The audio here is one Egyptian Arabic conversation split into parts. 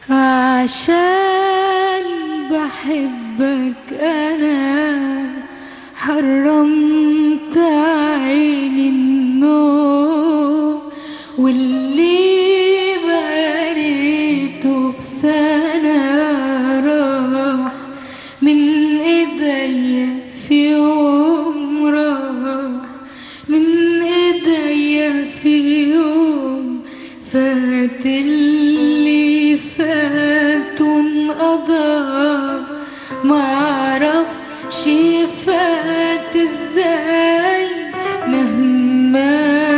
عشان بحبك أنا حرمت عيني النوم واللي بنيته في سنة راح من ايديا في يوم راح من ايديا في يوم فات اللي فات وانقضى معرفش فات ازاي مهما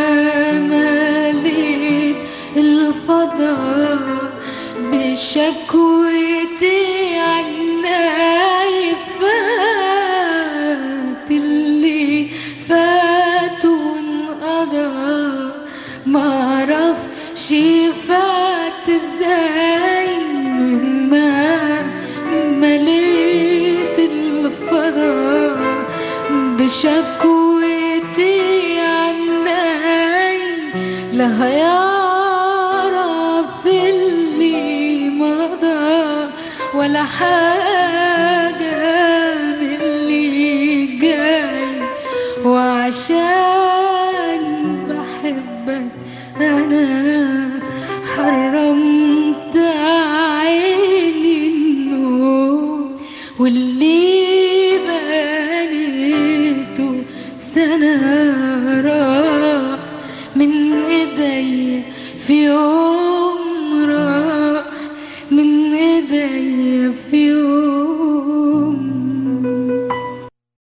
مليت الفضاء بشكوتي عناي فات اللي فات وانقضى معرفش فات ازاي مهما مليت الفضاء بشكوتي عناي لا هيعرف اللي مضى ولا حاجة من اللي جاي وعشان بحبك أنا حرمت عيني النوم واللي بنيته سنة راح من ايديا في يوم